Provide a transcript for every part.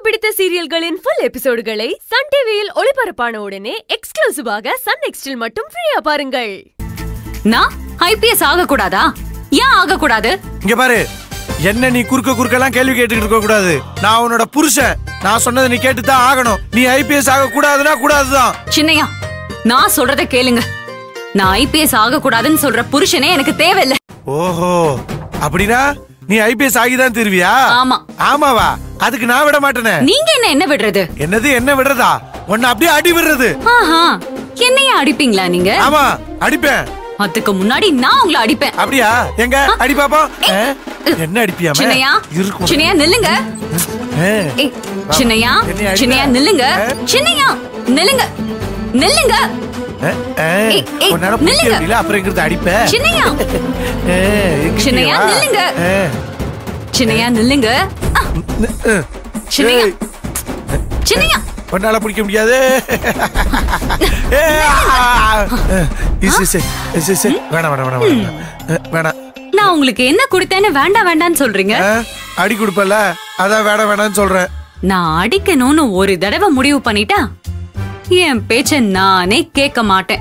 பிடித்த சீரியல்களின் full எபிசோடுகளை Sun டிவியில் ஒளிபரப்பான உடனே எக்ஸ்க்ளூசிவாக சன் நெக்ஸ்டில் மட்டும் ஃப்ரீயா பாருங்கள் நான் ஐபிஎஸ் ஆக கூடாதா ஏன் ஆக கூடாது இங்க பாரு என்ன நீ குறுக்க குறுக்கெல்லாம் கேள்வி கேட்டுக்கிட்டு இருக்க கூடாது நான் உன்னோட புருஷன் நான் சொன்னதை நீ கேட்டு தான் ஆகணும் நீ ஐபிஎஸ் ஆக கூடாதுன்னா கூடாதுதான் சின்னையா நான் சொல்றத கேளுங்க நான் ஐபிஎஸ் ஆக கூடாதுன்னு சொல்ற புருஷனே எனக்கு தேவையில்ல ஓஹோ அப்படின்னா நீ ஐபிஎஸ் ஆகிதான் திருவியா ஆமா. ஆமாவா அதுக்கு நான் விட மாட்டேனே நீங்க என்ன என்ன விடுறது என்னது என்ன விடுறதா உன்னை அப்படியே அடி விடுறது ஆஹா என்னைய அடிப்பீங்களா நீங்க ஆமா அடிப்பேன் அதுக்கு முன்னாடி நான் உங்களை அடிப்பேன் அப்படியா எங்க அடி பாப்போம் ஆ? என்ன அடிப்பியாம சின்னையா இருக்கும் சின்னையா நில்லுங்க ஆ. ஏய், சின்னையா என்னைய அடிப்ப? சின்னையா நில்லுங்க ஆ? சின்னையா நில்லுங்க நில்லுங்க ஆ, ஆ. ஏய், ஏய், உன்னால பிடிக்க நில்லுங்க. முடியல அப்புறம் எங்கிறது அடிப்ப சின்னையா ஆ, எங்கிட்ட சின்னையா, வா. நில்லுங்க. ஆ. சின்னையா நில்லுங்க ஆ, ஆ. சின்னையா ஏய், சின்னையா உன்னால பிடிக்க முடியாது ஏய், ஆ. இசு, இசு, இசு, இசு. வேணாம் வேணாம் வேணாம் வேணாம் ஆ, வேணாம் நான் உங்களுக்கு என்ன கொடுத்தேன்னு வேண்டாம் வேண்டாம்னு சொல்றீங்க ஆ, அடி கொடுப்பல அதான் வேணாம் வேணாம்னு சொல்றேன் நான் அடிக்கணும்னு ஒரு தடவை முடிவு பண்ணிட்டா என் பேச்ச நானே கேட்க மாட்டேன்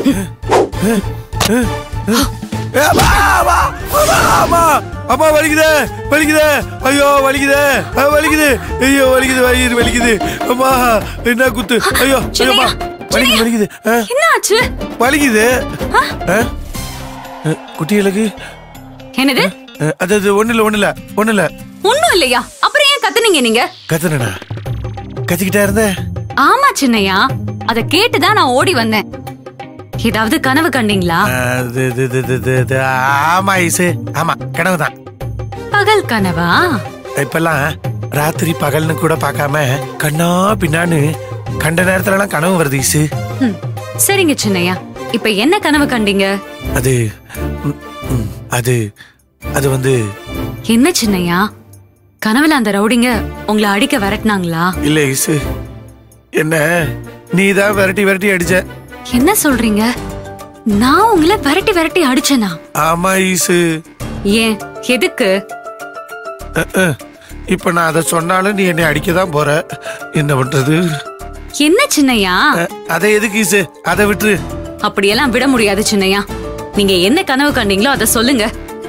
ஏ, அம்மா, அம்மா, அம்மா, அம்மா. அம்மா வலிக்குதே வலிக்குதே ஐயோ வலிக்குதே ஆ, வலிக்குது ஐயோ வலிக்குது வலிக்குது வலிக்குது அம்மா என்ன குத்து ஐயோ ஐயோம்மா வலிக்குது வலிக்குது ஆ, என்ன ஆச்சு வலிக்குது ஆ? ஆ, குட்டிகளுக்கு என்னது ஆ, அது அது ஒண்ணு இல்ல ஒண்ணு இல்ல ஒண்ணு இல்ல ஒண்ணும் இல்லையா அப்புறம் ஏன் கத்துனீங்க நீங்க கத்துனடா கத்திக்கிட்டா இருந்த ஆமா சின்னையா அத கேட்டுதான் நான் ஓடி வந்தேன் ஏதாவது கனவு கண்டீங்களா அது, இது, இது, இது, இது, இது, ஆமா ஐசு ஆமா கனவு தான் பகல் கனவா இப்பெல்லாம் ராத்திரி பகல்னு கூட பார்க்காம கண்ணா பின்னான்னு கண்ட நேரத்துல எல்லாம் கனவு வருது ஈசு ம், சரிங்க சின்னையா இப்ப என்ன கனவு கண்டீங்க அது ம், ம், அது அது வந்து என்ன சின்னையா கனவுல அந்த ரவுடிங்க உங்களை அடிக்க விரட்டினாங்களா இல்ல ஈசு என்ன நீ தான் விரட்டி விரட்டி அடிச்ச என்ன சொல்றீங்க நான் உங்களை விரட்டி விரட்டி அடிச்சேனா ஆமா ஈசு ஏன் எதுக்கு அஹ், அஹ். இப்ப நான் அதை சொன்னாலும் நீ என்னை அடிக்க தான் போற என்ன பண்றது என்ன சின்னையா அஹ், அதை எதுக்கு ஈசு அதை விட்டுரு அப்படியெல்லாம் விட முடியாது சின்னையா நீங்க என்ன கனவு கண்டீங்களோ அதை சொல்லுங்க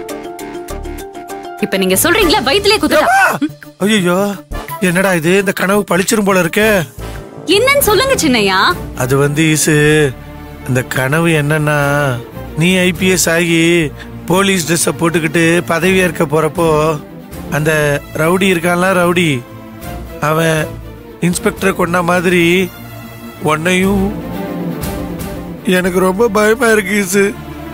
இப்ப நீங்க சொல்றீங்களா வயிற்றுலே குத்துட்டா ஐயோ என்னடா இது இந்த கனவு பழிச்சிரும் போல இருக்கே என்னன்னு சொல்லுங்க சின்னையா அது வந்து ஈசு இந்த கனவு என்னன்னா நீ ஐபிஎஸ் ஆகி போலீஸ் ட்ரெஸ்ஸை போட்டுக்கிட்டு பதவி ஏற்க போறப்போ அந்த ரவுடி இருக்கான்ல ரவுடி அவன் இன்ஸ்பெக்டரை கொண்ட மாதிரி உன்னையும் எனக்கு ரொம்ப பயமா இருக்கு ஈசு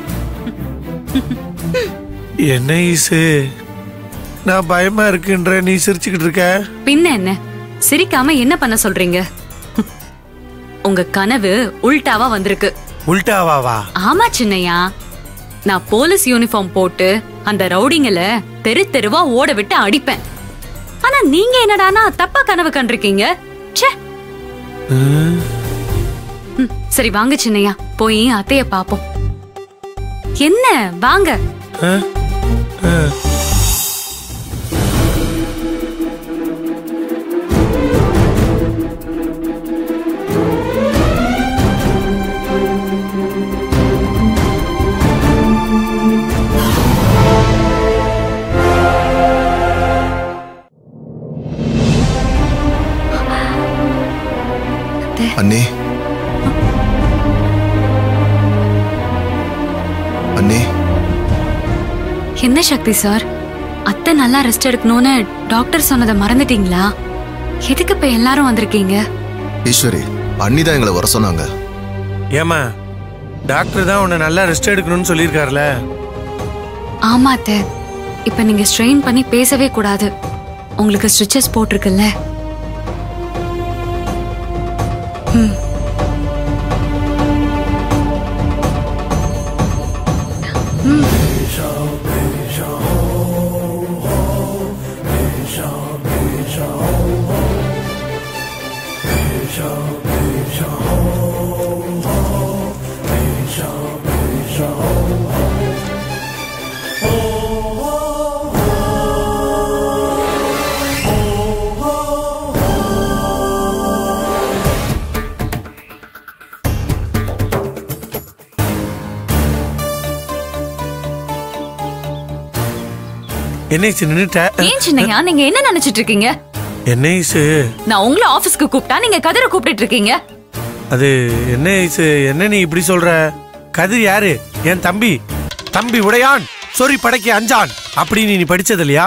என்ன ஈசு நான் பயமா இருக்குன்ற நீ சிரிச்சுக்கிட்டு இருக்க பின்ன என்ன சிரிக்காம என்ன பண்ண சொல்றீங்க உங்க கனவு உல்டாவா வந்திருக்கு உல்டாவாவா ஆமா சின்னையா நான் போலீஸ் யூனிஃபார்ம் போட்டு அந்த ரவுடிங்கள தெரு தெருவா ஓட விட்டு அடிப்பேன் ஆனா நீங்க என்னடானா தப்பா கனவு கண்டிருக்கீங்க ச்சே ம், சரி வாங்க சின்னையா போய் அத்தைய பாப்போம் என்ன வாங்க அஹ்? அஹ். அண்ணே அண்ணே என்ன சக்தி சார் அத்தை நல்லா ரெஸ்ட் எடுக்கணும்னு டாக்டர் சொன்னதை மறந்துட்டீங்களா எதுக்கு இப்ப எல்லாரும் வந்திருக்கீங்க ஈஸ்வரி அண்ணி தான் எங்களை வர சொன்னாங்க ஏமா டாக்டர் தான் உன்னை நல்லா ரெஸ்ட் எடுக்கணும்னு சொல்லியிருக்காருல ஆமா அத்தை இப்ப நீங்க ஸ்ட்ரெயின் பண்ணி பேசவே கூடாது உங்களுக்கு ஸ்டிச்சஸ் போட்டிருக்குல்ல ம். ம். என்ன ஐசு நின்னுட்ட ஏன் சின்னையா நீங்க என்ன நினைச்சிட்டு இருக்கீங்க என்ன ஐசு நான் உங்களை ஆபீஸ்க்கு கூப்பிட்டா நீங்க கதிரை கூப்பிட்டு இருக்கீங்க அது என்ன ஐசு என்ன நீ இப்படி சொல்ற கதிர் யாரு என் தம்பி தம்பி உடையான் சொறி படைக்கு அஞ்சான் அப்படின்னு நீ படிச்சது இல்லையா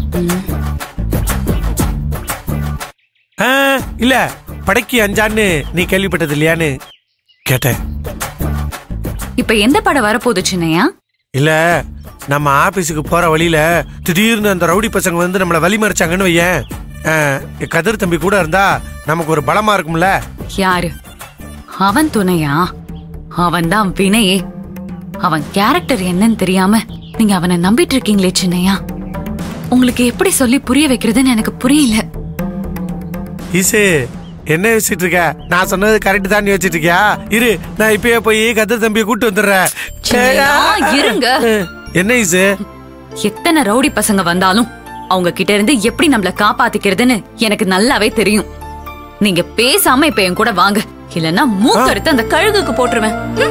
ஆ, இல்ல படைக்கு அஞ்சான்னு நீ கேள்விப்பட்டது இல்லையான்னு கேட்டேன் இப்ப எந்த படம் வரப்போகுது சின்னையா இல்ல நம்ம ஆபீஸுக்கு போற வழியில திடீர்னு அந்த ரவுடி பசங்க வந்து நம்மள வழிமறிச்சாங்கன்னு வையேன் ஆ, கதிர் தம்பி கூட இருந்தா நமக்கு ஒரு பலமா இருக்கும்ல யாரு அவன் துணையா அவன் தான் வினையே அவன் கேரக்டர் என்னன்னு தெரியாம நீங்க அவனை நம்பிட்டு இருக்கீங்களே சின்னையா உங்களுக்கு எப்படி சொல்லி புரிய வைக்கிறதுன்னு எனக்கு புரியல ஈசு என்ன யோசிச்சுட்டு இருக்க நான் சொன்னது கரெக்ட் தான் யோசிச்சுட்டு இருக்கியா இரு நான் இப்பயே போய் கதிர் தம்பியை கூட்டு வந்துடுறேன் சின்னையா, இருங்க. என்ன ஈசு எத்தனை ரவுடி பசங்க வந்தாலும் அவங்க கிட்ட இருந்து எப்படி நம்மள காப்பாத்திக்கிறதுன்னு எனக்கு நல்லாவே தெரியும் நீங்க பேசாம இப்ப என் கூட வாங்க இல்லன்னா மூக்கறுத்து அந்த கழுகுக்கு போட்டுருவேன் ம்.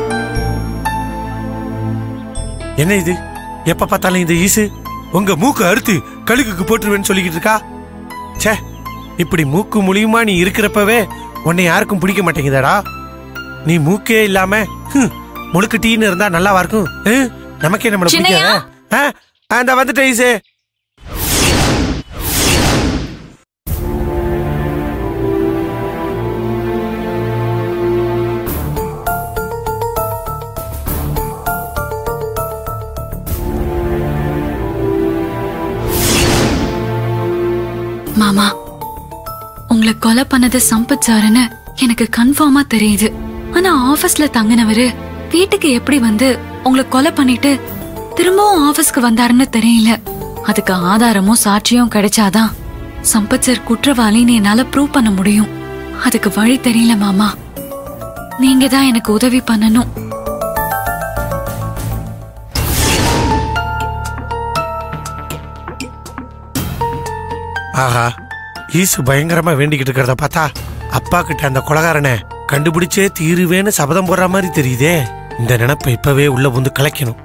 என்ன இது எப்ப பார்த்தாலும் இந்த ஈசு உங்க மூக்கு அறுத்து கழுகுக்கு போட்டுருவேன்னு சொல்லிக்கிட்டு இருக்கா ச்சே இப்படி மூக்கு முழியுமா நீ இருக்கிறப்பவே உன்னை யாருக்கும் பிடிக்க மாட்டேங்குதாடா நீ மூக்கே இல்லாம ஹம், முழுக்கு டீன்னு இருந்தா நல்லாவா இருக்கும் ஹம், நமக்கே நம்மள சின்னையா? பிடிக்காத ஆ, அந்த வந்துட்டேன் ஈசு மாமா உங்களை கொலை பண்ணது சம்பத் சாருன்னு எனக்கு கன்ஃபார்மா தெரியுது ஆனா ஆபீஸ்ல தங்கினவரு வீட்டுக்கு எப்படி வந்து உங்களை கொலை பண்ணிட்டு திரும்பவும் ஆபீஸ்க்கு வந்தாருன்னு தெரியல அதுக்கு ஆதாரமும் சாட்சியும் கிடைச்சாதான் சம்பத் சார் குற்றவாளின்னு என்னால ப்ரூவ் பண்ண முடியும் அதுக்கு வழி தெரியல மாமா நீங்க தான் எனக்கு உதவி பண்ணணும் ஆஹா ஈசு பயங்கரமா வேண்டிக்கிட்டு இருக்கிறத பார்த்தா அப்பா கிட்ட அந்த கொலகாரனை கண்டுபிடிச்சே தீருவேன்னு சபதம் போடுற மாதிரி தெரியுதே இந்த நினைப்பை இப்பவே உள்ள வந்து கலைக்கணும்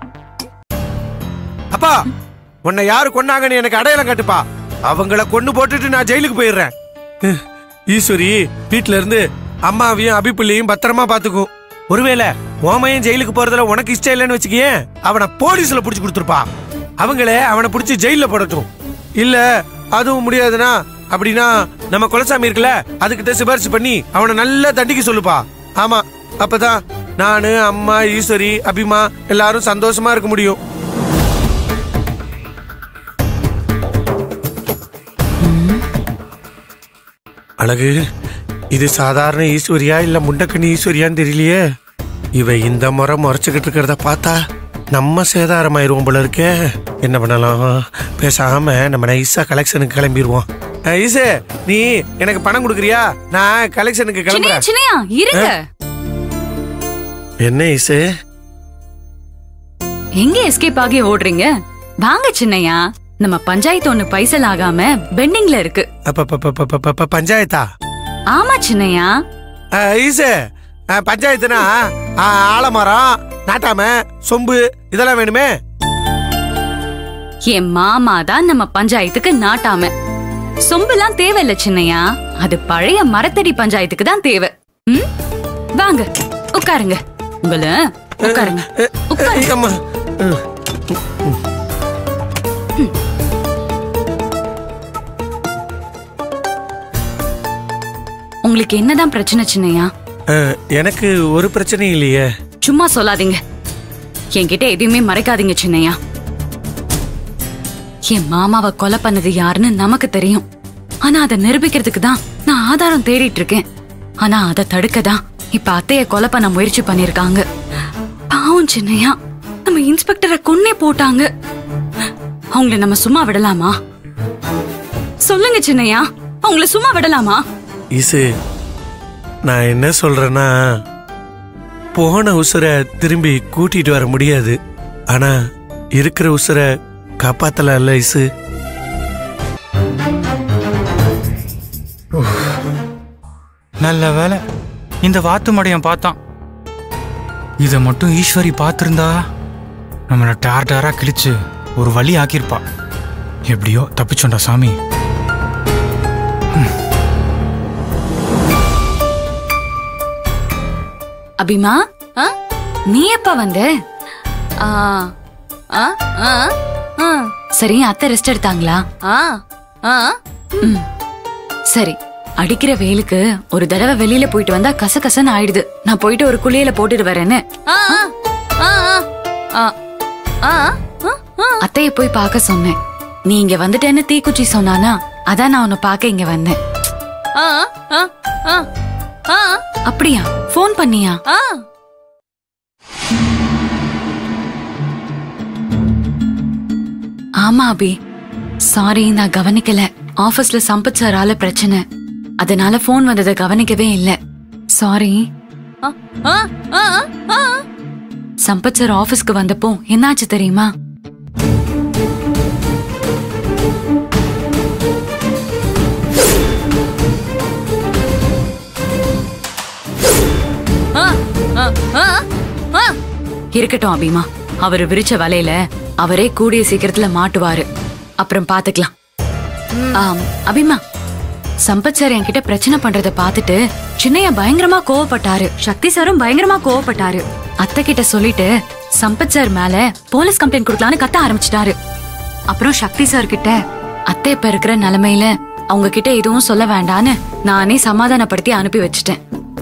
அப்பா உன்னை யாரு கொன்னாங்கன்னு எனக்கு அடையாளம் காட்டுப்பா அவங்கள கொன்னு போட்டுட்டு நான் ஜெயிலுக்கு போயிடுறேன் ஹ், ஈஸ்வரி வீட்ல இருந்து அம்மாவையும் அபிப்புள்ளையும் பத்திரமா பாத்துக்கும் ஒருவேளை ஓமையும் ஜெயிலுக்கு போறதுல உனக்கு இஷ்டம் இல்லைன்னு வச்சுக்கியேன் அவனை போலீஸ்ல புடிச்சு கொடுத்துருப்பா அவங்களே அவனை புடிச்சு ஜெயில போடட்டும் இல்ல அதுவும் முடியாதுன்னா அப்படின்னா நம்ம குலசாமி இருக்குல்ல அதுகிட்ட சிபாரிசு பண்ணி அவனை நல்லா தண்டிக்க சொல்லுப்பா ஆமா அப்பதான் நானு அம்மா ஈஸ்வரி அபிமா எல்லாரும் சந்தோஷமா இருக்க முடியும் அழகு இது சாதாரண ஈஸ்வரியா இல்ல முண்டக்கண்ணி ஈஸ்வரியான்னு தெரியலையே இவ இந்த முறை முறைச்சுக்கிட்டு இருக்கிறத பார்த்தா நம்ம சேதாரமாயிருவோம் போல இருக்கே என்ன பண்ணலாம் பேசாம நம்ம நைஸா கலெக்ஷனுக்கு கிளம்பிடுவோம் அஹ், ஈசு நீ எனக்கு பணம் கொடுக்குறியா நான் கலெக்ஷனுக்கு சின்னையா கிளம்புறேன் சின்னையா இருங்க என்ன ஈசு எங்க எஸ்கேப் ஆகி ஓடுறீங்க வாங்க சின்னையா நம்ம பஞ்சாயத்து ஒண்ணு பைசல் ஆகாம பெண்டிங்ல இருக்கு அப்ப ப- ப- ப- ப- ப- பஞ்சாயத்தா ஆமா சின்னையா அஹ், ஈசு அஹ், பஞ்சாயத்துனா அஹ், ஆலமரம் நாட்டாம சொம்பு இதெல்லாம் வேணுமே என் மாமா தான் நம்ம பஞ்சாயத்துக்கு நாட்டாம சொம்புலாம் தேவையில்ல சின்னையா அது பழைய மரத்தடி பஞ்சாயத்துக்கு தான் தேவை ம்? வாங்க உட்காருங்க உங்கள உட்காருங்க உட்காருங்க அம்மா ம். உங்களுக்கு என்னதான் பிரச்சனை சின்னையா அஹ், எனக்கு ஒரு பிரச்சனையும் இல்லையே சும்மா சொல்லாதீங்க என்கிட்ட எதையுமே மறைக்காதீங்க சின்னையா என் மாமாவை கொலை பண்ணது யாருன்னு நமக்கு தெரியும் ஆனா அதை நிரூபிக்கிறதுக்கு தான் நான் ஆதாரம் தேடிட்டு இருக்கேன் ஆனா அதை தடுக்க தான் இப்ப அத்தைய கொலை பண்ண முயற்சி பண்ணிருக்காங்க பாவம் சின்னையா நம்ம இன்ஸ்பெக்டரை கொன்னே போட்டாங்க அவங்கள நம்ம சும்மா விடலாமா சொல்லுங்க சின்னையா அவங்கள சும்மா விடலாமா இசு நான் என்ன சொல்றேன்னா போன உசுரை திரும்பி கூட்டிட்டு வர முடியாது ஆனா இருக்கிற உசுரை காப்பாத்தலாம்ல இசு நல்ல வேலை இந்த வாத்து மடையன் பார்த்தான் இதை மட்டும் ஈஸ்வரி பார்த்திருந்தா நம்மளை டார் டாரா கிழிச்சு ஒரு வழி ஆக்கியிருப்பா எப்படியோ தப்பிச்சோண்டா சாமி அபிமா ஆ? நீ எப்ப வந்த ஆ ஆ ஆ ஆ சரி அத்தை ரெஸ்ட் எடுத்தாங்களா ஆ ஆ ம். சரி அடிக்கிற வெயிலுக்கு ஒரு தடவை வெளியில போயிட்டு வந்தா கசகசன்னு ஆயிடுது நான் போயிட்டு ஒரு குளியல போட்டுட்டு வரேன்னு ஆ ஆ ஆ ஆ ஆ அத்தைய போய் பார்க்க சொன்னேன் நீ இங்க வந்துட்டேன்னு தீக்குச்சி சொன்னானா அதான் நான் உன்னை பார்க்க இங்க வந்தேன் ஆ ஆ ஆ ஆ அப்படியா ஃபோன் பண்ணியா ஆ ஆமா அபி சாரி நான் கவனிக்கல ஆபீஸ்ல சம்பத் சாரால பிரச்சனை அதனால ஃபோன் வந்ததை கவனிக்கவே இல்ல சாரி ஆ ஆ ஆ ஆ சம்பத் சார் ஆபீஸ்க்கு வந்தப்போ என்னாச்சு தெரியுமா ஆ ஆ ஆ ஆ இருக்கட்டும் அபிமா அவர் விரிச்ச வலையில அவரே கூடிய சீக்கிரத்துல மாட்டுவாரு அப்புறம் பாத்துக்கலாம் ஆம், அபிமா சம்பத் சார் என்கிட்ட பிரச்சனை பண்றத பார்த்துட்டு சின்னையா பயங்கரமா கோவப்பட்டாரு சக்தி சாரும் பயங்கரமா கோவப்பட்டாரு அத்தை கிட்ட சொல்லிட்டு சம்பத் சார் மேல போலீஸ் கம்ப்ளைண்ட் கொடுக்கலான்னு கத்த ஆரம்பிச்சிட்டாரு அப்புறம் சக்தி சார் கிட்ட அத்தை இப்ப இருக்கிற நிலைமையில அவங்க கிட்ட எதுவும் சொல்ல வேண்டான்னு நானே சமாதானப்படுத்தி அனுப்பி வச்சிட்டேன்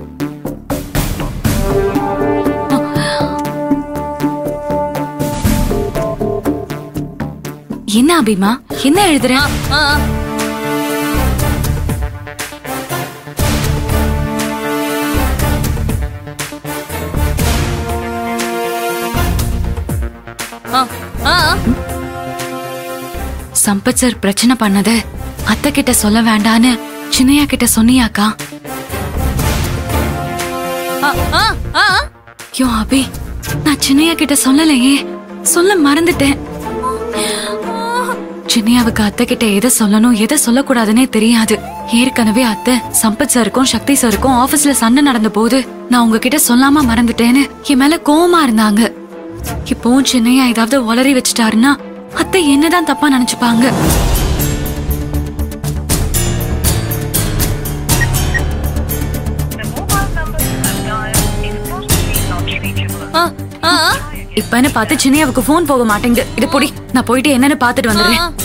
என்ன அபிமா என்ன எழுதுறேன் ஆ ஆ ஆ சம்பத் சார் பிரச்சனை பண்ணத அத்தை கிட்ட சொல்ல வேண்டான்னு சின்னையா கிட்ட சொன்னியாக்கா ஆ ஆ ஆ யோ அபி நான் சின்னையா கிட்ட சொல்லலையே சொல்ல மறந்துட்டேன் சின்னையாவுக்கு அத்தை கிட்ட எதை சொல்லணும் எதை சொல்லக்கூடாதுன்னே தெரியாது ஏற்கனவே அத்தை சம்பத் சாருக்கும் சக்தி சாருக்கும் ஆபீஸ்ல சண்டை நடந்த போது நான் உங்ககிட்ட சொல்லாம மறந்துட்டேன்னு என் மேல கோவமா இருந்தாங்க இப்பவும் சின்னையா ஏதாவது உளறி வச்சுட்டாருன்னா அத்தை என்னதான் தப்பா நினைச்சுப்பாங்க The mobile number you have dialed is possibly not reachable. ஆ ஆ இப்பன்னு பார்த்து சின்னையாவுக்கு போன் போக மாட்டேங்குது இது பொடி நான் போயிட்டு என்னன்னு பார்த்துட்டு வந்துடுறேன் ஆ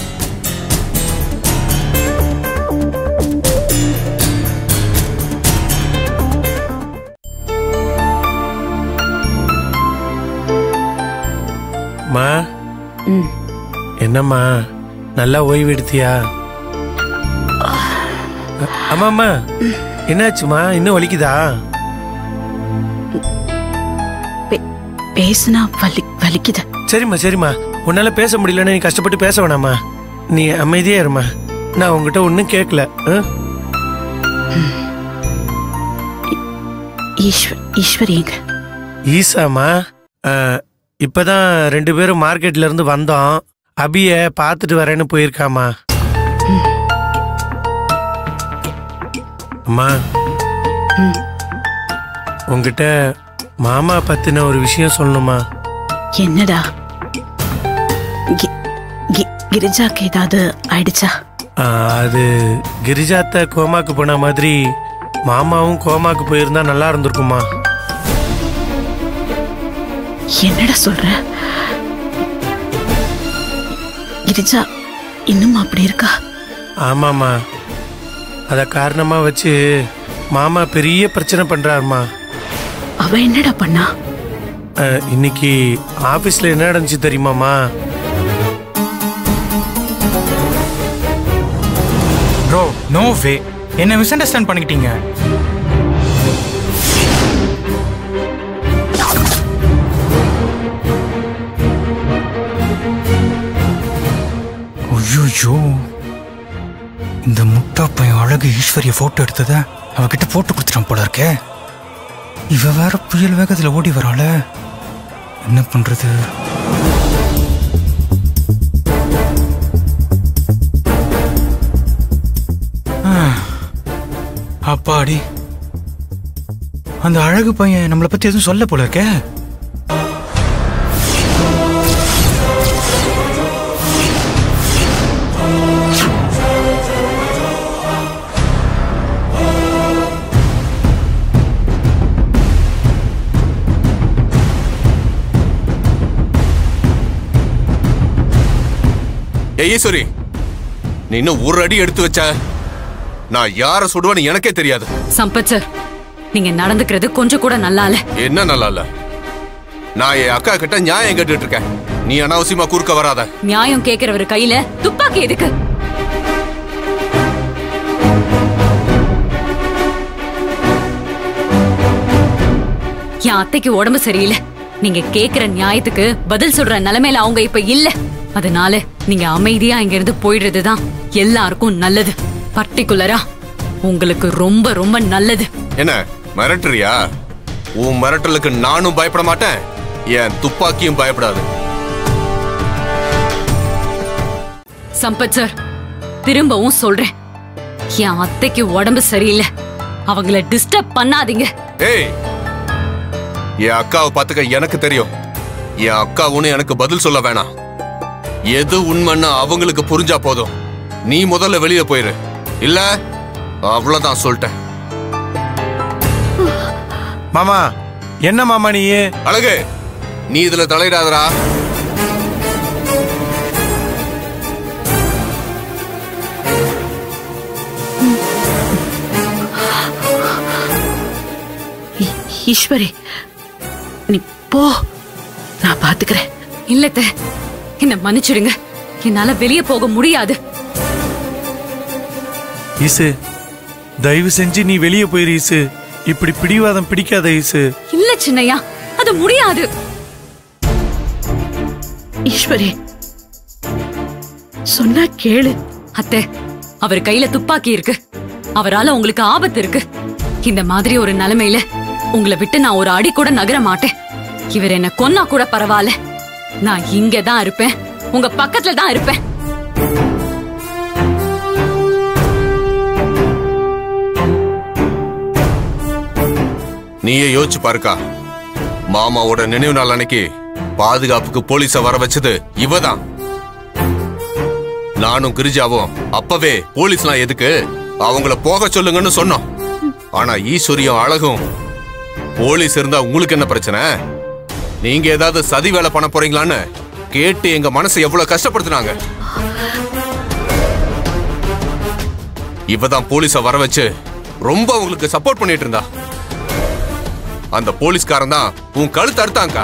மா ம். என்னம்மா நல்லா ஓய்வு எடுத்தியா ஆமாம்மா என்னாச்சுமா இன்னும் வலிக்குதா பேசுனா வலி வலிக்குது சரிம்மா சரிம்மா உன்னால பேச முடியலன்னு நீ கஷ்டப்பட்டு பேச வேணாம்மா நீ அமைதியா இருமா நான் உங்ககிட்ட ஒன்றும் கேட்கல ஆ? ஈஸ்வர் ஈஸ்வரி எங்க ஈசாமா ஆ, இப்பதான் ரெண்டு பேரும் மார்க்கெட்ல இருந்து வந்தோம் அபிய பார்த்துட்டு வரேன்னு போயிருக்காமா அம்மா உங்ககிட்ட மாமா பத்தின ஒரு விஷயம் சொல்லணுமா என்னடா கி- கி- கிரிஜாக்கு ஏதாவது ஆயிடுச்சா ஆ, அது கிரிஜாத்த கோமாக்கு போன மாதிரி மாமாவும் கோமாக்கு போயிருந்தா நல்லா இருந்திருக்குமா என்னடா சொல்ற கிரிஜா இன்னும் அப்படி இருக்கா ஆமாம்மா அதை காரணமா வச்சு மாமா பெரிய பிரச்சனை பண்றாருமா அவ என்னடா பண்ணா அஹ், இன்னைக்கு ஆபீஸ்ல என்ன நடந்துச்சு தெரியுமாமா ப்ரோ நோ வே என்ன மிஸ் அண்டர்ஸ்டாண்ட் பண்ணிக்கிட்டீங்க ஐயோ இந்த முட்டா பையன் அழகு ஈஸ்வரிய போட்டோ எடுத்தத அவகிட்ட போட்டு கொடுத்துட்டான் போல இருக்கே இவ வேற புயல் வேகத்துல ஓடி வராள என்ன பண்றது ஆ, அப்பாடி அந்த அழகு பையன் நம்மளை பத்தி எதுவும் சொல்ல போல இருக்கே ஈஸ்வரி நீ இன்னும் ஒரு அடி எடுத்து வச்ச நான் யார சுடுவேன்னு எனக்கே தெரியாது சம்பத் சார் நீங்க நடந்துக்கிறது கொஞ்சம் கூட நல்லா இல்ல என்ன நல்லா இல்ல நான் என் அக்கா கிட்ட நியாயம் கேட்டுட்டு இருக்கேன் நீ அனாவசியமா குறுக்க வராத நியாயம் கேக்குறவர் கையில துப்பாக்கி எதுக்கு என் அத்தைக்கு உடம்பு சரியில்லை நீங்க கேக்குற நியாயத்துக்கு பதில் சொல்ற நிலைமையில அவங்க இப்ப இல்ல அதனால நீங்க அமைதியா இங்க இருந்து போயிடுறதுதான் எல்லாருக்கும் நல்லது பர்டிகுலரா உங்களுக்கு ரொம்ப ரொம்ப நல்லது என்ன மிரட்டுறியா உன் மிரட்டலுக்கு நானும் பயப்பட மாட்டேன் என் துப்பாக்கியும் பயப்படாது சம்பத் சார் திரும்பவும் சொல்றேன் என் அத்தைக்கு உடம்பு சரியில்லை அவங்கள டிஸ்டர்ப் பண்ணாதீங்க ஏய் என் அக்காவை பாத்துக்க எனக்கு தெரியும் என் அக்கா ஒண்ணு எனக்கு பதில் சொல்ல வேணாம் எது உண்மைன்னு அவங்களுக்கு புரிஞ்சா போதும் நீ முதல்ல வெளியே போயிரு இல்ல அவ்வளவுதான் சொல்லிட்டேன் மாமா என்ன மாமா நீ அழகு நீ இதுல தலையிடாதடா ஈ- ஈஸ்வரி நீ போ நான் பாத்துக்கிறேன் இல்லத்த என்ன மன்னிச்சிடுங்க என்னால வெளியே போக முடியாது ஈசு தயவு செஞ்சு நீ வெளியே போயிரு ஈசு இப்படி பிடிவாதம் பிடிக்காத ஈசு இல்ல சின்னையா அது முடியாது ஈஸ்வரி சொன்னா கேளு அத்தை அவர் கையில துப்பாக்கி இருக்கு அவரால உங்களுக்கு ஆபத்து இருக்கு இந்த மாதிரி ஒரு நிலைமையில உங்களை விட்டு நான் ஒரு அடி கூட நகர மாட்டேன் இவர் என்ன கொன்னா கூட பரவாயில்ல நான் இங்க தான் இருப்பேன் உங்க பக்கத்துல தான் இருப்பேன் நீயே யோசிச்சு பாருக்கா மாமாவோட நினைவு நாள் அன்னைக்கு பாதுகாப்புக்கு போலீஸ வர வச்சது இவதான் நானும் கிரிஜாவும் அப்பவே போலீஸ்லாம் எதுக்கு அவங்கள போக சொல்லுங்கன்னு சொன்னோம் ஆனா ஈஸ்வரியும் அழகும் போலீஸ் இருந்தா உங்களுக்கு என்ன பிரச்சனை நீங்க ஏதாவது சதி வேலை பண்ண போறீங்களான்னு கேட்டு எங்க மனசை எவ்வளவு கஷ்டப்படுத்துனாங்க இவதான் போலீஸ வர வச்சு ரொம்ப உங்களுக்கு சப்போர்ட் பண்ணிட்டு இருந்தா அந்த போலீஸ்காரன் தான் உன் கழுத்து அறுத்தாங்கக்கா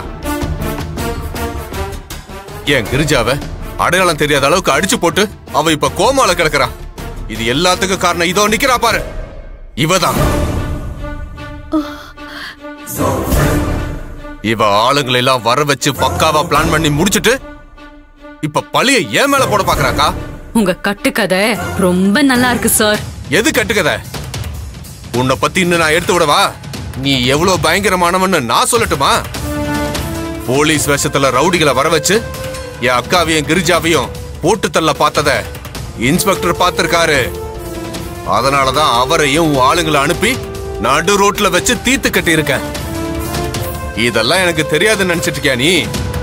ஏன் கிரிஜாவ அடையாளம் தெரியாத அளவுக்கு அடிச்சு போட்டு அவ இப்ப கோமால கிடக்குறா இது எல்லாத்துக்கும் காரணம் இதோ நிக்கிறா பாரு இவதான் இவ ஆளுங்களை எல்லாம் வர வச்சு பக்காவா பிளான் பண்ணி முடிச்சிட்டு இப்ப பழிய ஏன் மேல போட பாக்குறாக்கா உங்க கட்டுக்கதை ரொம்ப நல்லா இருக்கு சார் எது கட்டுக்கத உன்னை பத்தி இன்னும் நான் எடுத்து விடவா நீ எவ்வளவு பயங்கரமானவன்னு நான் சொல்லட்டுமா போலீஸ் வேஷத்துல ரவுடிகளை வர வச்சு என் அக்காவையும் கிரிஜாவையும் போட்டு தள்ள பார்த்தத இன்ஸ்பெக்டர் பார்த்திருக்காரு அதனாலதான் அவரையும் உன் ஆளுங்களை அனுப்பி நடு ரோட்ல வச்சு தீத்து கட்டி இருக்க இதெல்லாம் எனக்கு தெரியாதுன்னு நினைச்சிட்டு இருக்கியா நீ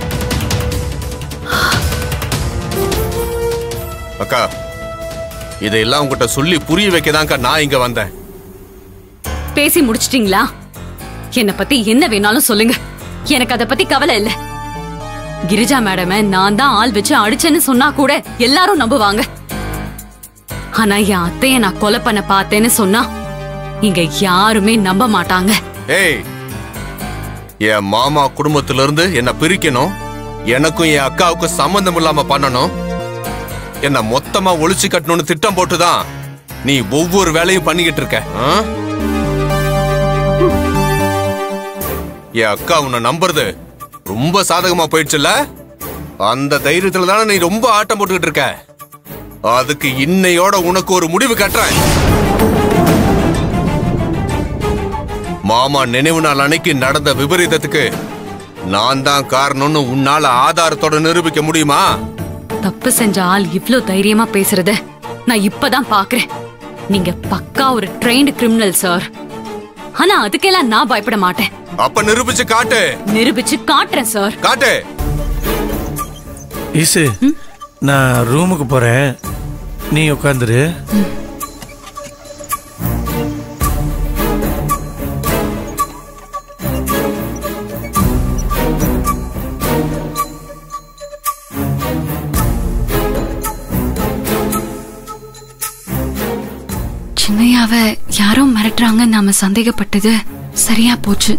அக்கா இதையெல்லாம் உங்ககிட்ட சொல்லி புரிய வைக்கதான்க்கா நான் இங்க வந்தேன் பேசி முடிச்சிட்டீங்களா என்ன பத்தி என்ன வேணாலும் சொல்லுங்க எனக்கு அத பத்தி கவலை இல்ல கிரிஜா மேடம நான் தான் ஆள் வச்சு அடிச்சேன்னு சொன்னா கூட எல்லாரும் நம்புவாங்க ஆனா என் அத்தைய நான் கொலை பண்ண பார்த்தேன்னு சொன்னா இங்க யாருமே நம்ப மாட்டாங்க ஏய் என் மாமா குடும்பத்துல இருந்து என்ன பிரிக்கணும் எனக்கும் என் அக்காவுக்கும் சம்பந்தம் இல்லாம பண்ணணும் என்ன மொத்தமா ஒளிச்சு கட்டணும்னு திட்டம் போட்டுதான் நீ ஒவ்வொரு வேலையும் பண்ணிக்கிட்டு இருக்க ஆ? என் அக்கா உன்னை நம்புறது ரொம்ப சாதகமா போயிடுச்சுல்ல அந்த தைரியத்துல தானே நீ ரொம்ப ஆட்டம் போட்டுக்கிட்டு இருக்க அதுக்கு இன்னையோட உனக்கு ஒரு முடிவு கட்டுறேன் மாமா நினைவு நாள் அன்னைக்கு நடந்த விபரீதத்துக்கு நான் தான் காரணம்னு உன்னால ஆதாரத்தோட நிரூபிக்க முடியுமா தப்பு செஞ்ச ஆள் இவ்ளோ தைரியமா பேசுறத நான் இப்பதான் பாக்குறேன் நீங்க பக்கா ஒரு ட்ரெயின்டு கிரிமினல் சார் ஆனா அதுக்கெல்லாம் நான் பயப்பட மாட்டேன் அப்ப நிரூபிச்சு காட்டு நிரூபிச்சு காட்டுறேன் சார் காட்டு ஈசு நான் ரூமுக்கு போறேன் நீ உட்காந்துரு சின்னையாவ யாரோ மிரட்டுறாங்க நாம சந்தேகப்பட்டது சரியா போச்சு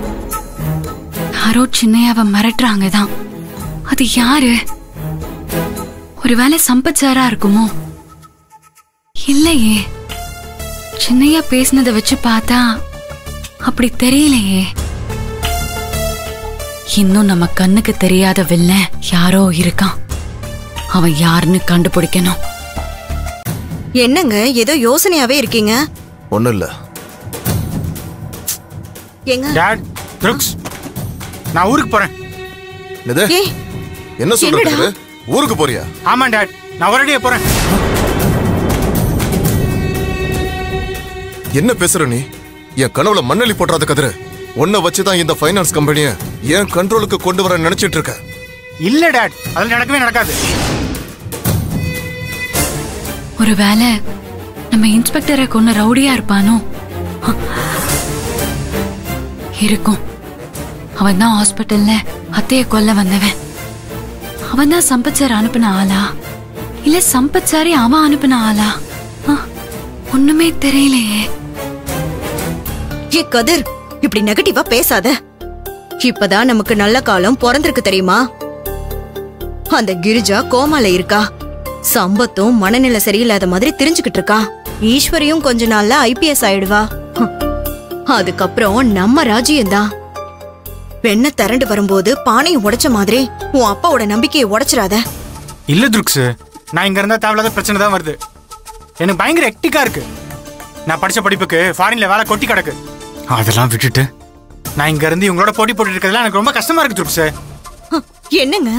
யாரோ சின்னையாவ மிரட்டுறாங்க தான் அது யாரு ஒருவேளை சம்பத் சாரா இருக்குமோ இல்லையே சின்னையா பேசினதை வச்சு பார்த்தா அப்படி தெரியலையே இன்னும் நம்ம கண்ணுக்கு தெரியாத வில்லன் யாரோ இருக்கான் அவன் யாருன்னு கண்டுபிடிக்கணும் என்னங்க ஏதோ யோசனையாவே இருக்கீங்க ஒன்றும் இல்லை எங்க டாட் ருக்ஸ் நான் ஊருக்கு போறேன் இது ஏய் என்ன சொல்றது என்னடா? இது? ஊருக்கு போறியா ஆமா டாட் நான் ஒரேடியே போறேன் என்ன பேசுற நீ என் கனவுல மண்ணெளி போட்டுறாத கதிரு உன்னை வச்சுதான் இந்த ஃபைனான்ஸ் கம்பெனியை என் கண்ட்ரோலுக்கு கொண்டு வர நினைச்சிட்டு இருக்க இல்ல டாட் அது நடக்கவே நடக்காது ஒருவேளை நம்ம இன்ஸ்பெக்டரை கொன்ன ரவுடியா இருப்பானோ இருக்கும் அவன் தான் ஹாஸ்பிட்டல்ல அத்தைய கொல்ல வந்தவன் அவன் தான் சம்பத் சார் அனுப்பின ஆளா இல்ல சம்பத் சாரே அவன் அனுப்பின ஆளா ஆ, ஒண்ணுமே தெரியலையே ஏ கதிர் இப்படி நெகட்டிவா பேசாத இப்பதான் நமக்கு நல்ல காலம் பிறந்திருக்கு தெரியுமா அந்த கிரிஜா கோமால இருக்கா சம்பத்தும் மனநிலை சரியில்லாத மாதிரி தெரிஞ்சுக்கிட்டு இருக்கா ஈஸ்வரியும் கொஞ்ச நாள்ல ஐபிஎஸ் ஆயிடுவா ஹம். அதுக்கப்புறம் நம்ம ராஜ்யம் தான் வெண்ண திரண்டு வரும்போது பானையை உடைச்ச மாதிரி உன் அப்பாவோட நம்பிக்கையை உடைச்சிடாத இல்ல துருக்ஸ் நான் இங்க இருந்தா தேவையில்லாத பிரச்சனை தான் வருது எனக்கு பயங்கர எக்டிக்கா இருக்கு நான் படிச்ச படிப்புக்கு ஃபாரின்ல வேலை கொட்டி கிடக்கு அதெல்லாம் விட்டுட்டு நான் இங்க இருந்து இவங்களோட போட்டி போட்டு இருக்கிறதுலாம் எனக்கு ரொம்ப கஷ்டமா இருக்கு துருக்ஸ் ஹம், என்னங்க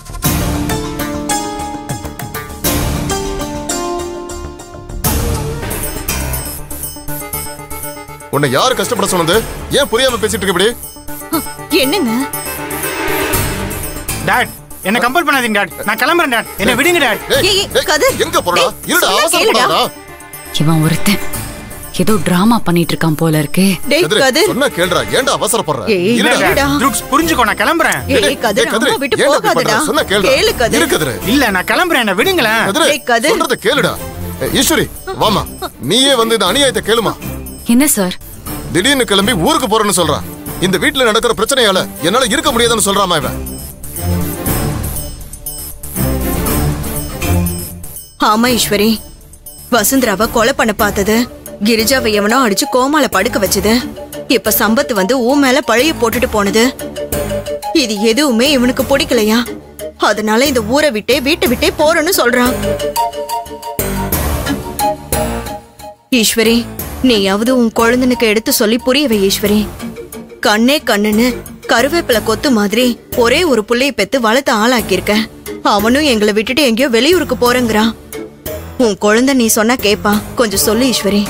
உன்னை யாரு கஷ்டப்பட சொன்னது ஏன் புரியாம பேசிட்டு இருக்க இப்படி ஹம், என்னங்க டாட் என்ன கம்பல் பண்ணாதீங்க டாட் நான் கிளம்புறேன் டாட் என்ன விடுங்க டாட் ஏய், ஏய், ஏய், ஏய், கதிர். எங்க போறா டேய், இருடா சொன்னா அவசரப்படாதா இவன் ஒருத்தன் ஏதோ டிராமா பண்ணிட்டு இருக்கான் போல இருக்கு டேய் கதிரு கதிர் சொன்னா கேளுடா ஏன்டா அவசரப்படுற ஏய், இருடா இல்ல, இல்ல. துருக்ஸ் புரிஞ்சுக்கோ நான் கிளம்புறேன் ஏய், டேய், கதிர் டேய், கதிரு, அம்மா விட்டு ஏன்டா இப்படி போகாதடா பண்ற? சொன்னா கேளுடா. கேளு கதிர் இரு கதிரு இல்ல நான் கிளம்புறேன் என்ன விடுங்களேன் கதிரு டேய், கதிர். சொல்றத கேளுடா ஏய், ஈஸ்வரி வாமா நீயே வந்து இந்த அநியாயத்தை கேளுமா என்ன சார் திடீர்னு கிளம்பி ஊருக்கு போறேன்னு சொல்றான் இந்த வீட்ல நடக்கிற பிரச்சனையால என்னால இருக்க முடியாதுன்னு சொல்றாமா இவன் ஆமா ஈஸ்வரி வசுந்தராவை கொலை பண்ண பார்த்தது கிரிஜாவை எவனோ அடிச்சு கோமால படுக்க வச்சது இப்ப சம்பத் வந்து ஊ மேல பழைய போட்டுட்டு போனது இது எதுவுமே இவனுக்கு பிடிக்கலையா அதனால இந்த ஊரை விட்டே வீட்டை விட்டே போறேன்னு சொல்றான் ஈஸ்வரி நீயாவது உன் குழந்தனுக்கு எடுத்து சொல்லி புரிய வை ஈஸ்வரி கண்ணே கண்ணுன்னு கருவேப்பிலை கொத்து மாதிரி ஒரே ஒரு புள்ளைய பெத்து வளர்த்து ஆளாக்கியிருக்க அவனும் எங்களை விட்டுட்டு எங்கேயோ வெளியூருக்கு போறேங்கிறான் உன் குழந்தை நீ சொன்னா கேப்பா கொஞ்சம் சொல்லு ஈஸ்வரி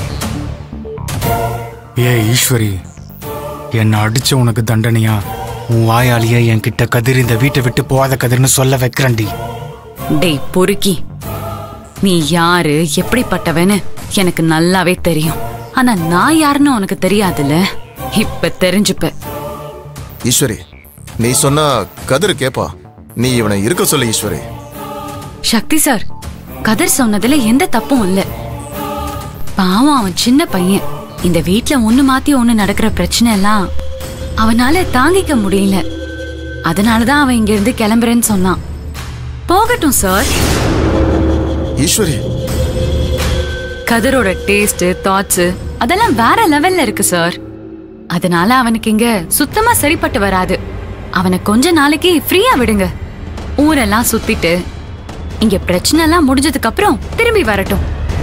ஏ ஈஸ்வரி என்னை அடிச்ச உனக்கு தண்டனையா உன் வாயாலேயே என்கிட்ட கதிர் இந்த வீட்டை விட்டு போகாத கதிர்னு சொல்ல வைக்கிறேன்டி டேய் பொறுக்கி நீ யாரு எப்படிப்பட்டவன்னு எனக்கு நல்லாவே தெரியும் ஆனா நான் யாருன்னு உனக்கு தெரியாதுல்ல இப்ப தெரிஞ்சுப்ப ஈஸ்வரி நீ சொன்னா கதிரு கேப்பா நீ இவனை இருக்க சொல்லு ஈஸ்வரி சக்தி சார் கதிர் சொன்னதுல எந்த தப்பும் இல்ல பாவம் அவன் சின்ன பையன் இந்த வீட்ல ஒண்ணு மாத்தி ஒண்ணு நடக்கிற பிரச்சனை எல்லாம் அவனால தாங்கிக்க முடியல அதனாலதான் அவன் இங்க இருந்து கிளம்புறேன்னு சொன்னான் போகட்டும் சார் ஈஸ்வரி கதிரோட டேஸ்ட் தாட்ஸ் அதெல்லாம் வேற லெவல்ல இருக்கு சார் அதனால அவனுக்கு இங்க சுத்தமா சரிப்பட்டு வராது அவனை கொஞ்ச நாளைக்கு ஃப்ரீயா விடுங்க ஊரெல்லாம் சுத்திட்டு இங்க பிரச்சனை எல்லாம் முடிஞ்சதுக்கு அப்புறம் திரும்பி வரட்டும்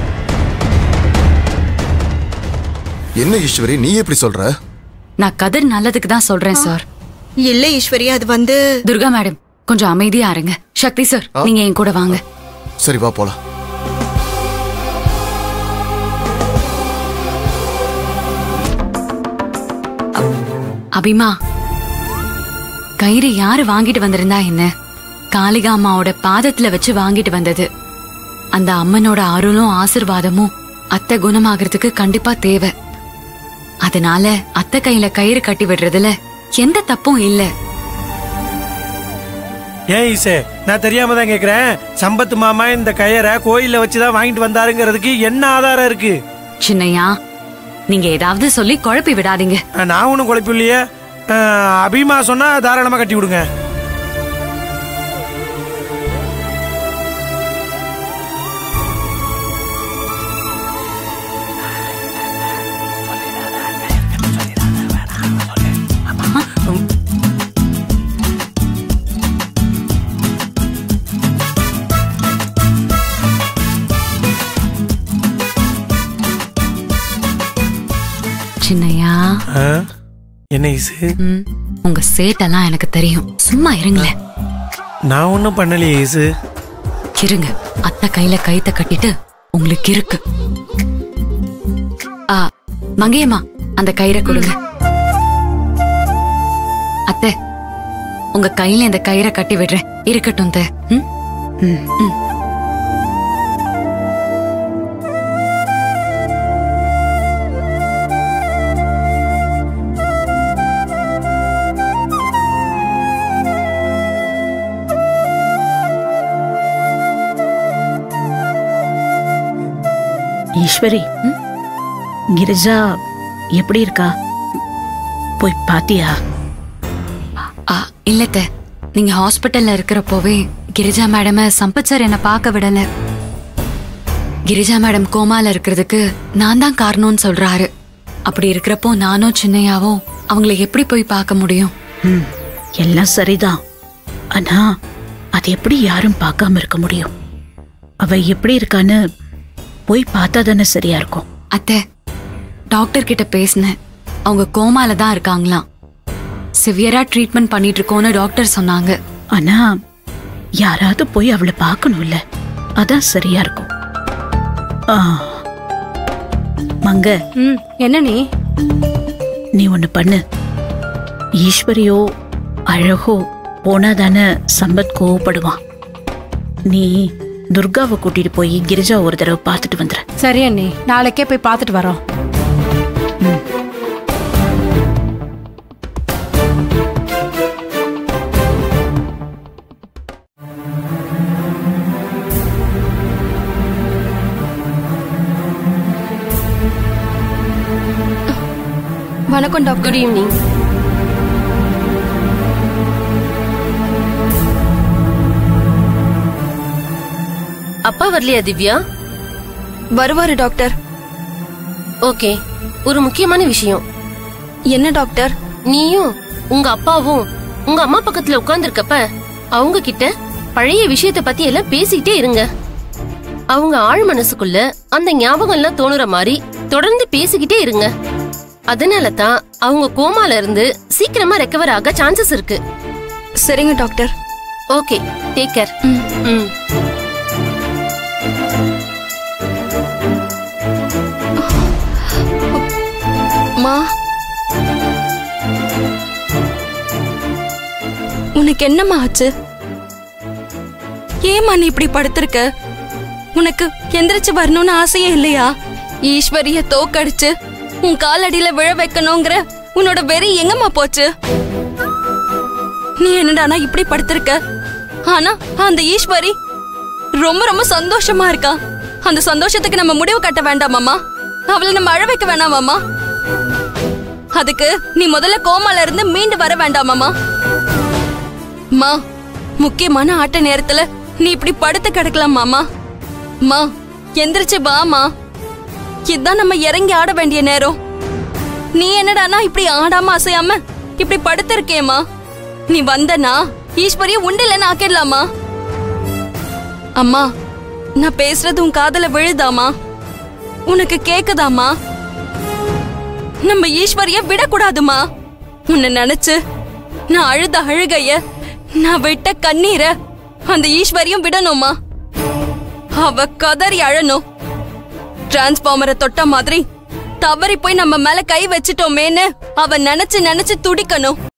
என்ன ஈஸ்வரி நீ எப்படி சொல்ற நான் கதிர் நல்லதுக்கு தான் சொல்றேன் சார் இல்ல ஈஸ்வரி அது வந்து துர்கா மேடம் கொஞ்சம் அமைதியா இருங்க சக்தி சார் நீங்க என் கூட வாங்க சரி வா போலாம் அபிமா கயிறு யாரு வாங்கிட்டு வந்திருந்தா என்ன காளிகா அம்மாவோட பாதத்துல வச்சு வாங்கிட்டு வந்தது அந்த அம்மனோட அருளும் ஆசிர்வாதமும் அத்தை குணமாகறதுக்கு கண்டிப்பா தேவை அதனால அத்தை கையில கயிறு கட்டி விடுறதுல எந்த தப்பும் இல்ல ஏன் ஈசே நான் தெரியாம தான் கேக்குறேன் சம்பத் மாமா இந்த கயரை கோயில்ல வச்சுதான் வாங்கிட்டு வந்தாருங்கிறதுக்கு என்ன ஆதாரம் இருக்கு சின்னையா நீங்க ஏதாவது சொல்லி குழப்பி விடாதீங்க அஹ், நான் ஒன்றும் குழப்பம் இல்லையே அஹ், அபிமா சொன்னா தாராளமா கட்டி விடுங்க சின்னையா அஹ், என்ன இசு ம், உங்க சேட்டெல்லாம் எனக்கு தெரியும் சும்மா இருங்களேன் நான் ஒன்றும் பண்ணலையே இசு இருங்க அத்தை கையில கைத்த கட்டிட்டு உங்களுக்கு இருக்கு ஆ மங்கையம்மா அந்த கயிறை கொடுங்க அத்தை உங்க கையில இந்த கயிறை கட்டி விடுறேன் இருக்கட்டும் அத்தை. ம் ம், ம். ஈஸ்வரி கிரிஜா எப்படி இருக்கா போய் பாத்தியா ஆ, இல்ல அத்தை. நீங்க ஹாஸ்பிட்டல்ல இருக்கிறப்போவே கிரிஜா மேடம சம்பத் சார் என்ன பார்க்க விடல கிரிஜா மேடம் கோமால இருக்கிறதுக்கு நான் தான் காரணம்னு சொல்றாரு அப்படி இருக்கிறப்போ நானும் சின்னையாவும் அவங்கள எப்படி போய் பார்க்க முடியும் ம் எல்லாம் சரிதான் ஆனா அது எப்படி யாரும் பார்க்காம இருக்க முடியும் அவ எப்படி இருக்கான்னு போய் பார்த்தா தானே சரியா இருக்கும் அத்தை டாக்டர் கிட்ட பேசினேன் அவங்க கோமால தான் இருக்காங்களாம் சிவியரா ட்ரீட்மெண்ட் பண்ணிட்டு இருக்கோம்னு டாக்டர் சொன்னாங்க ஆனா யாராவது போய் அவளை பார்க்கணும்ல அதான் சரியா இருக்கும் ஆ. மங்க ம் என்ன நீ நீ ஒண்ணு பண்ணு ஈஸ்வரியோ அழகோ போனாதானே சம்பத் கோவப்படுவான் நீ துர்காவை கூட்டிட்டு போய் கிரிஜா ஒரு தடவை பார்த்துட்டு வந்துரு சரி அண்ணி நாளைக்கே போய் பார்த்துட்டு வரோம் வணக்கம் டாக்டர் குட் ஈவினிங் அப்பா வரலையா திவ்யா வருவாரு டாக்டர் ஓகே ஒரு முக்கியமான விஷயம் என்ன டாக்டர் நீயும் உங்க அப்பாவும் உங்க அம்மா பக்கத்துல உட்கார்ந்திருக்கப்ப அவங்க கிட்ட பழைய விஷயத்த பத்தி எல்லாம் பேசிட்டே இருங்க அவங்க ஆழ் மனசுக்குள்ள அந்த ஞாபகம் எல்லாம் தோணுற மாதிரி தொடர்ந்து பேசிக்கிட்டே இருங்க அதனால தான் அவங்க கோமால இருந்து சீக்கிரமா ரெக்கவர் ஆக சான்சஸ் இருக்கு சரிங்க டாக்டர் ஓகே டேக் கேர் ம் மா உனக்கு என்னம்மா ஆச்சு ஏம்மா நீ இப்படி படுத்திருக்க உனக்கு எந்திரிச்சு வரணும்னு ஆசையே இல்லையா ஈஸ்வரிய தோக்கடிச்சு உன் காலடியில விழ வைக்கணுங்கிற உன்னோட வெறி எங்கம்மா போச்சு நீ என்னடானா இப்படி படுத்திருக்க ஆனா அந்த ஈஸ்வரி ரொம்ப ரொம்ப சந்தோஷமா இருக்கா அந்த சந்தோஷத்துக்கு நம்ம முடிவு கட்ட வேண்டாமாமா அவளை நம்ம அழ வைக்க வேணாமாமா அதுக்கு நீ முதல்ல கோமால இருந்து மீண்டு வர வேண்டாமாமா மா முக்கியமான ஆட்ட நேரத்துல நீ இப்படி படுத்து கிடக்கலாம் மாமா மா எந்திரிச்சு வாமா இதுதான் நம்ம இறங்கி ஆட வேண்டிய நேரம் நீ என்னடானா இப்படி ஆடாம அசையாம இப்படி படுத்திருக்கேம்மா நீ வந்தனா ஈஸ்வரிய உண்டில்லன்னு ஆக்கிடலாமா அம்மா நான் பேசுறது உன் காதல விழுதாமா உனக்கு கேக்குதாமா நம்ம ஈஸ்வரிய விடக்கூடாதுமா உன்னை நினைச்சு நான் அழுத அழுகைய நான் விட்ட கண்ணீர அந்த ஈஸ்வரியும் விடணுமா அவ கதறி அழணும் டிரான்ஸ்பார்மரை தொட்ட மாதிரி தவறி போய் நம்ம மேல கை வச்சிட்டோமேன்னு அவ நினைச்சு நினைச்சு துடிக்கணும்